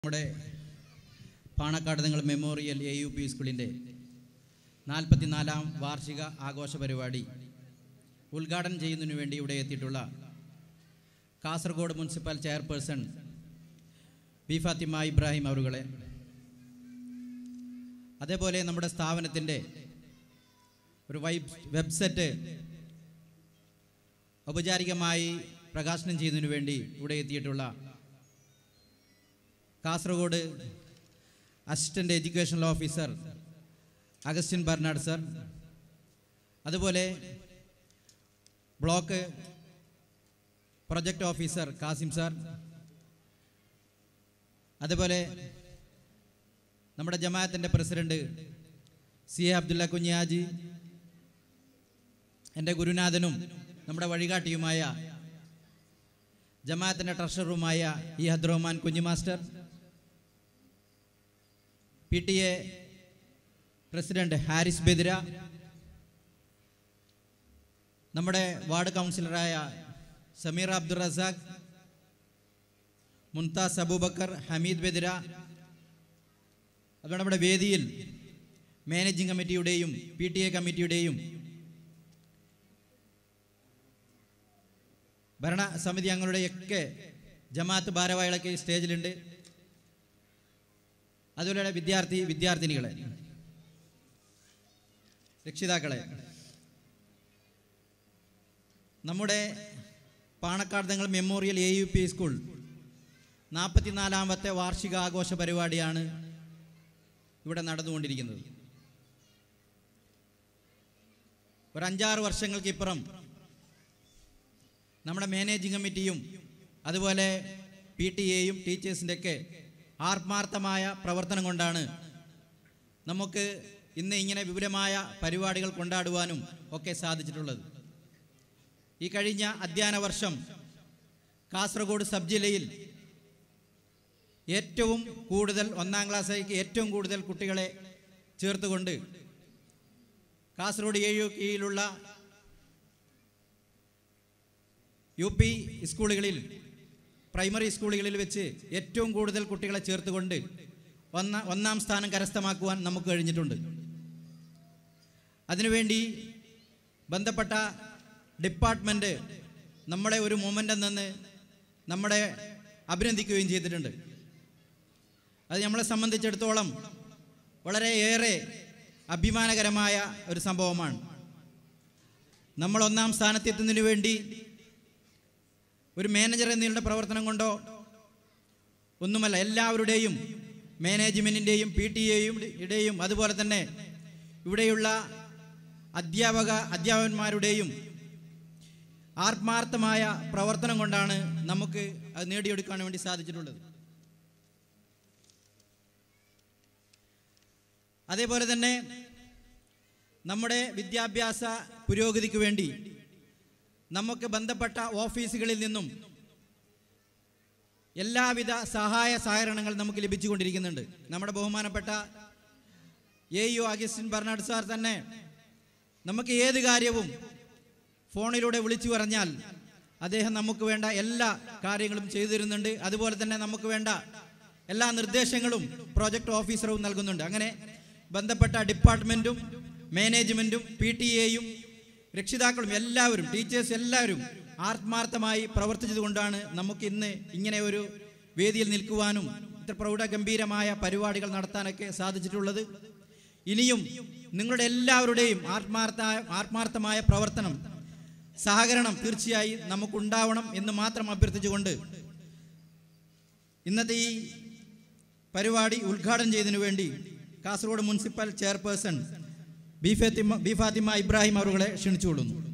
നമ്മുടെ പാണക്കാട് നിങ്ങൾ memorial A U P സ്കൂളിൻ്റെ നാൽപ്പത്തിനാലാം വാർഷിക ആഘോഷ പരിപാടി ഉദ്ഘാടനം ചെയ്യുന്നതിനു വേണ്ടി ഇവിടെ എത്തിയിട്ടുള്ള Kasaragod municipal chairperson B Fathima Ibrahim അവറുകളെ അതേപോലെ നമ്മുടെ സ്ഥാപനത്തിൻ്റെ ഒരു വൈബ് വെബ്സൈറ്റ് ഔപചാരികമായി പ്രകാശനം ചെയ്യുന്നതിനു വേണ്ടി ഇവിടെ എത്തിയിട്ടുള്ള Kasaragod assistant educational officer Augustine Bernard sir അതുപോലെ block project officer Kasim sir അതുപോലെ നമ്മുടെ ജമാഅത്തിൻ്റെ president C A Abdulla Kunhaji എൻ്റെ ഗുരുനാഥനും നമ്മുടെ വഴികാട്ടിയുമായ ജമാഅത്തിൻ്റെ ട്രഷററുമായ ഇ ഹദ്റഹ്മാൻ Kunhu master P T A president Haris Bedira നമ്മുടെ വാർഡ് കൗൺസിലറായ സമീർ അബ്ദുൾ റസാഖ് മുംതാസ് അബൂബക്കർ ഹമീദ് ബെദിര അതുകൊണ്ട് നമ്മുടെ വേദിയിൽ മാനേജിംഗ് കമ്മിറ്റിയുടെയും പി ടി എ കമ്മിറ്റിയുടെയും ഭരണസമിതി അംഗങ്ങളുടെയൊക്കെ ജമാഅത്ത് ഭാരവാഹികളൊക്കെ ഈ സ്റ്റേജിലുണ്ട് അതുപോലെ വിദ്യാർത്ഥി വിദ്യാർത്ഥിനികളെ രക്ഷിതാക്കളെ നമ്മുടെ Panakkad Thangal memorial A U P school നാൽപ്പത്തിനാലാമത്തെ വാർഷിക ആഘോഷ പരിപാടിയാണ് ഇവിടെ നടന്നുകൊണ്ടിരിക്കുന്നത് ഒരു അഞ്ചാറ് വർഷങ്ങൾക്കിപ്പുറം നമ്മുടെ മാനേജിംഗ് കമ്മിറ്റിയും അതുപോലെ പി ടി എയും ടീച്ചേഴ്സിൻ്റെ ഒക്കെ ആത്മാർത്ഥമായ പ്രവർത്തനം കൊണ്ടാണ് നമുക്ക് ഇന്ന് ഇങ്ങനെ വിപുലമായ പരിപാടികൾ കൊണ്ടാടുവാനും ഒക്കെ സാധിച്ചിട്ടുള്ളത് ഈ കഴിഞ്ഞ അധ്യയന വർഷം കാസർഗോഡ് സബ് ജില്ലയിൽ ഏറ്റവും കൂടുതൽ ഒന്നാം ക്ലാസ്സിലേക്ക് ഏറ്റവും കൂടുതൽ കുട്ടികളെ ചേർത്തുകൊണ്ട് കാസർഗോഡ് ഏഴു കീഴിലുള്ള യു പി സ്കൂളുകളിൽ പ്രൈമറി സ്കൂളുകളിൽ വെച്ച് ഏറ്റവും കൂടുതൽ കുട്ടികളെ ചേർത്തുകൊണ്ട് ഒന്ന ഒന്നാം സ്ഥാനം കരസ്ഥമാക്കുവാൻ നമുക്ക് കഴിഞ്ഞിട്ടുണ്ട് അതിനുവേണ്ടി ബന്ധപ്പെട്ട ഡിപ്പാർട്ട്മെൻറ്റ് നമ്മളെ ഒരു മൊമെൻ്റ് നിന്ന് നമ്മളെ അഭിനന്ദിക്കുകയും ചെയ്തിട്ടുണ്ട് അത് നമ്മളെ സംബന്ധിച്ചിടത്തോളം വളരെയേറെ അഭിമാനകരമായ ഒരു സംഭവമാണ് നമ്മൾ ഒന്നാം സ്ഥാനത്തെത്തുന്നതിന് വേണ്ടി ഒരു മാനേജർ എന്നിവരുടെ പ്രവർത്തനം കൊണ്ടോ ഒന്നുമല്ല എല്ലാവരുടെയും മാനേജ്മെൻറ്റിൻ്റെയും പി ടി എയും ഇടയും അതുപോലെ തന്നെ ഇവിടെയുള്ള അധ്യാപക അധ്യാപകന്മാരുടെയും ആത്മാർത്ഥമായ പ്രവർത്തനം കൊണ്ടാണ് നമുക്ക് അത് നേടിയെടുക്കാൻ വേണ്ടി സാധിച്ചിട്ടുള്ളത് അതേപോലെ തന്നെ നമ്മുടെ വിദ്യാഭ്യാസ പുരോഗതിക്ക് വേണ്ടി നമുക്ക് ബന്ധപ്പെട്ട ഓഫീസുകളിൽ നിന്നും എല്ലാവിധ സഹായ സഹകരണങ്ങൾ നമുക്ക് ലഭിച്ചുകൊണ്ടിരിക്കുന്നുണ്ട് നമ്മുടെ ബഹുമാനപ്പെട്ട A U Augustine Bernard sir തന്നെ നമുക്ക് ഏത് കാര്യവും ഫോണിലൂടെ വിളിച്ചു പറഞ്ഞാൽ അദ്ദേഹം നമുക്ക് വേണ്ട എല്ലാ കാര്യങ്ങളും ചെയ്തു തരുന്നുണ്ട് അതുപോലെ തന്നെ നമുക്ക് വേണ്ട എല്ലാ നിർദ്ദേശങ്ങളും പ്രോജക്റ്റ് ഓഫീസറും നൽകുന്നുണ്ട് അങ്ങനെ ബന്ധപ്പെട്ട ഡിപ്പാർട്ട്മെൻറ്റും മാനേജ്മെൻറ്റും പി ടി എയും രക്ഷിതാക്കളും എല്ലാവരും ടീച്ചേഴ്സ് എല്ലാവരും ആത്മാർത്ഥമായി പ്രവർത്തിച്ചതുകൊണ്ടാണ് നമുക്ക് ഇന്ന് ഇങ്ങനെ ഒരു വേദിയിൽ നിൽക്കുവാനും ഇത്ര പ്രൗഢഗംഭീരമായ പരിപാടികൾ നടത്താനൊക്കെ സാധിച്ചിട്ടുള്ളത് ഇനിയും നിങ്ങളുടെ എല്ലാവരുടെയും ആത്മാർത്ഥ ആത്മാർത്ഥമായ പ്രവർത്തനം സഹകരണം തീർച്ചയായും നമുക്കുണ്ടാവണം എന്ന് മാത്രം അഭ്യർത്ഥിച്ചുകൊണ്ട് ഇന്നത്തെ ഈ പരിപാടി ഉദ്ഘാടനം ചെയ്തതിനു വേണ്ടി Kasaragod municipal chairperson B Fathima B Fathima Ibrahim അവരുകളെ ക്ഷണിച്ചുകൊള്ളുന്നു